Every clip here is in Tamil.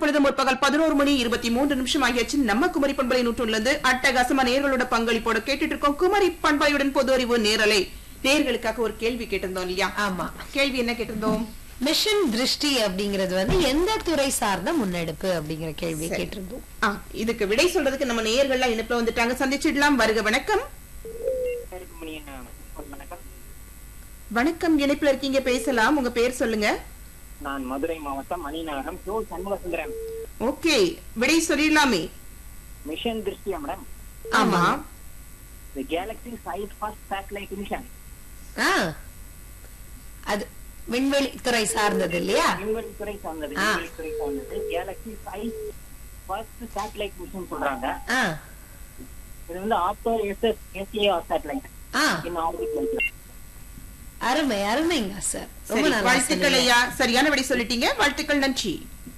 இப்பொழுது முற்பகல் பதினோரு மணி இருபத்தி மூன்று நிமிஷம் ஆகியாச்சு நம்ம குமரி பண்பலை நூற்றுள்ளது அட்டகாசமா நேர்களோட பங்களிப்போட கேட்டுட்டு இருக்கோம் குமரி பண்பலையுடன் பொது அறிவு நேரலை நேர்களுக்காக ஒரு கேள்வி கேட்டிருந்தோம் இல்லையா ஆமா கேள்வி என்ன கேட்டிருந்தோம் மிஷன் திருஷ்டி அப்படிங்கிறது வந்து எந்த துறை சார்ந்த முன்னெடுப்பு அப்படிங்கிற கேள்வி சரி. கேட்டிருந்தோம் ஆ, இதுக்கு விடை சொல்றதுக்கு நம்ம நேயர்கள்லாம் இணைப்புல வந்துட்டாங்க சந்திச்சிடலாம் வருக வணக்கம் வணக்கம் வணக்கம் இணைப்புல இருக்கீங்க பேசலாம் உங்க பேர் சொல்லுங்க நான் மதுரை மாவட்டம் மணிநகரம் ஷோ சண்முகசுந்தரம் ஓகே விடை சொல்லிடலாமே மிஷன் திருஷ்டியா மேடம் ஆமா the galaxy side first satellite mission ஆ அது விண்வெளி துறை சார்ந்தது இல்லையா விண்வெளி துறை சார்ந்தது ஆ. விண்வெளி துறை சார்ந்தது galaxy side first satellite mission சொல்றாங்க ஆ இது வந்து after SS SAR satellite uh in orbit அருமை அருமைங்க சார் ரொம்ப சரி நல்லா வாழ்த்துக்கள் சொன்னீங்க. ஐயா சரியான விடை சொல்லிட்டீங்க வாழ்த்துக்கள் நன்றி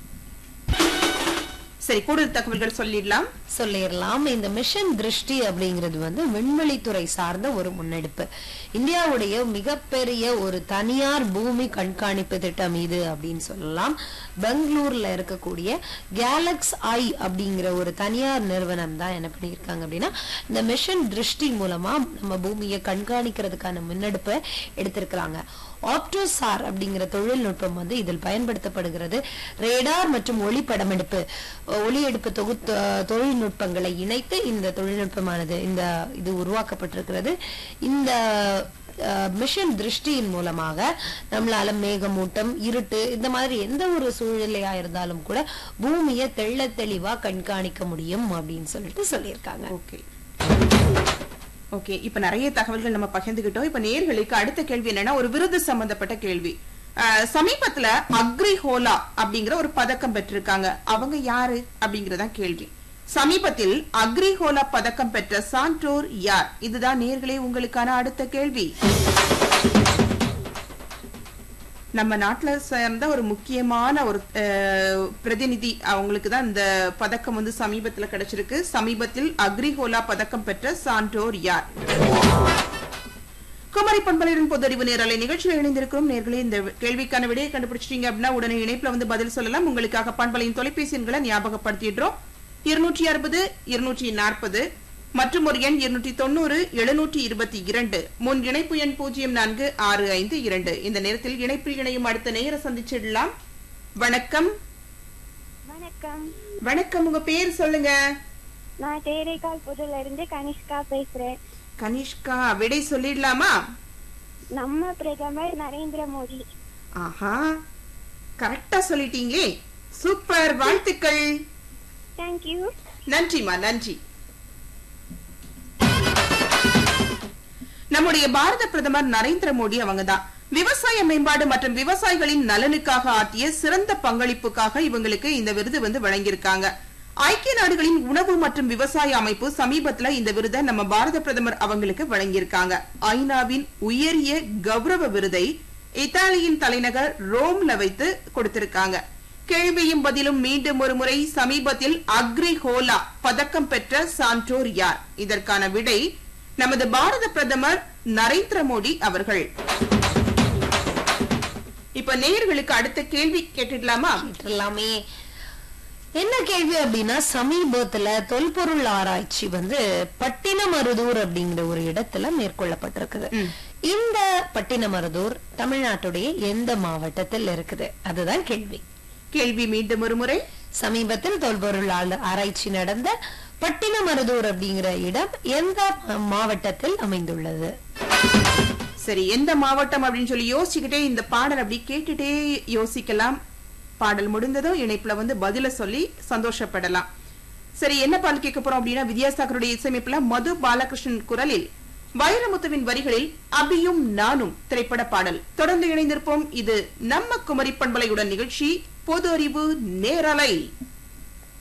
சரி கூடுதல் தகவல்கள் சொல்லிடலாம் சொல்லிடலாம் இந்த மிஷன் திருஷ்டி அப்படிங்கிறது வந்து விண்வெளித்துறை சார்ந்த ஒரு முன்னெடுப்பு இந்தியாவுடைய மிகப்பெரிய ஒரு தனியார் பூமி கண்காணிப்பு திட்டம் இது அப்படின்னு சொல்லலாம் பெங்களூர்ல இருக்கக்கூடிய கேலக்ஸ் ஐ அப்படிங்கிற ஒரு தனியார் நிறுவனம் தான் என்ன பண்ணியிருக்காங்க அப்படின்னா இந்த மிஷன் திருஷ்டி மூலமா நம்ம பூமியை கண்காணிக்கிறதுக்கான முன்னெடுப்பை எடுத்திருக்கிறாங்க ஆப்டோசார் அப்படிங்கிற தொழில்நுட்பம் வந்து இதில் பயன்படுத்தப்படுகிறது ரேடார் மற்றும் ஒளி படமெடுப்பு ஒளி எடுப்பு தொகுத்து தொழில்நுட்பங்களை இணைத்து இந்த தொழில்நுட்பமானது இந்த இது உருவாக்கப்பட்டிருக்கிறது இந்த அஹ், மிஷன் திருஷ்டியின் மூலமாக நம்மளால மேகமூட்டம் இருட்டு இந்த மாதிரி எந்த ஒரு சூழ்நிலையா இருந்தாலும் கூட பூமியை தெள்ள தெளிவா கண்காணிக்க முடியும் அப்படின்னு சொல்லிட்டு சொல்லியிருக்காங்க ஓகே ஓகே இப்ப நிறைய தகவல்கள் நம்ம பகிர்ந்துகிட்டோம் இப்ப நேர்களுக்கு அடுத்த கேள்வி என்னன்னா ஒரு விருது சம்பந்தப்பட்ட கேள்வி அஹ், சமீபத்துல அக்ரி ஹோலா அப்படிங்கிற ஒரு பதக்கம் பெற்றிருக்காங்க அவங்க யாரு அப்படிங்கறதான் கேள்வி சமீபத்தில் அக்ரி ஹோலா பதக்கம் பெற்ற சான்றோர் யார் இதுதான் நேர்களே உங்களுக்கான அடுத்த கேள்வி நம்ம நாட்டுல சேர்ந்த ஒரு முக்கியமான ஒரு அஹ், பிரதிநிதி அவங்களுக்கு தான் இந்த பதக்கம் வந்து சமீபத்துல கிடைச்சிருக்கு சமீபத்தில் அக்ரிஹோலா பதக்கம் பெற்ற சான்றோர் யார் குமரி பண்பலையின் பொதறிவு நேரலை நிகழ்ச்சியில் இணைந்திருக்கிறோம் நேர்களே இந்த கேள்விக்கான விடையை கண்டுபிடிச்சிட்டீங்க அப்படின்னா உடனே இணைப்புல வந்து பதில் சொல்லலாம் உங்களுக்காக பண்பலையின் தொலைபேசி எண்களை ஞாபகப்படுத்திடுறோம் இருநூற்றி அறுபது இருநூற்றி நாற்பது மற்றும் ஒரு எண் இருநூற்றி தொண்ணூறு எழுநூற்றி இருபத்தி இரண்டு முன் இணைப்பு எண் பூஜ்ஜியம் நான்கு ஆறு ஐந்து இரண்டு இந்த நேரத்தில் இணைப்பில் இணையும் அடுத்த நேர சந்திச்சிடலாம் வணக்கம் வணக்கம் வணக்கம் உங்க பேர் சொல்லுங்க நான் தேரைக்கால் புதுல இருந்து கனிஷ்கா பேசுறேன் கனிஷ்கா விடை சொல்லிடலாமா நம்ம பிரதமர் நரேந்திர மோடி ஆஹா கரெக்டா சொல்லிட்டீங்களே சூப்பர் வாழ்த்துக்கள் தேங்க்யூ நன்றிமா நன்றி நம்முடைய பாரத பிரதமர் நரேந்திர மோடி அவங்கதான் விவசாய மேம்பாடு மற்றும் விவசாயிகளின் நலனுக்காக ஆற்றிய சிறந்த பங்களிப்புக்காக இவங்களுக்கு இந்த விருது வந்து வழங்கியிருக்காங்க ஐக்கிய நாடுகளின் உணவு மற்றும் விவசாய அமைப்பு சமீபத்துல இந்த விருதை நம்ம பாரத பிரதமர் அவங்களுக்கு வழங்கியிருக்காங்க ஐநாவின் உயரிய கௌரவ விருதை இத்தாலியின் தலைநகர் ரோம்ல வைத்து கொடுத்திருக்காங்க கேள்வியும் பதிலும் மீண்டும் ஒரு முறை சமீபத்தில் அக்ரி ஹோலா பதக்கம் பெற்ற சான்றோர் யார் இதற்கான விடை நமது பாரத பிரதமர் நரேந்திர மோடி அவர்கள் இப்ப நேயர்களுக்கு அடுத்த கேள்வி கேட்டுடலாமா கேட்டுடலாமே என்ன கேள்வி அப்படின்னா சமீபத்துல தொல்பொருள் ஆராய்ச்சி வந்து பட்டினமருதூர் அப்படிங்கிற ஒரு இடத்துல மேற்கொள்ளப்பட்டிருக்குது இந்த பட்டினமருதூர் தமிழ்நாட்டுடைய எந்த மாவட்டத்தில் இருக்குது அதுதான் கேள்வி கேள்வி மீண்டும் ஒரு முறை சமீபத்தில் தொல்பொருள் ஆள- ஆராய்ச்சி நடந்த பட்டினமருதூர் அப்படிங்கிற இடம் எந்த மாவட்டத்தில் அமைந்துள்ளது சரி எந்த மாவட்டம் அப்படின்னு சொல்லி யோசிச்சுக்கிட்டே இந்த பாடல் அப்படி கேட்டுட்டே யோசிக்கலாம் பாடல் முடிந்ததும் இணைப்புல வந்து பதில சொல்லி சந்தோஷப்படலாம் சரி என்ன பாடல் கேட்க போறோம் அப்படின்னா வித்யாசாகருடைய இசையமைப்புல மது பாலகிருஷ்ணன் குரலில் வைரமுத்துவின் வரிகளில் அபியும் நானும் திரைப்பட பாடல் தொடர்ந்து இணைந்திருப்போம் இது நம்ம குமரி பண்பலையுடன் நிகழ்ச்சி பொது அறிவு நேரலை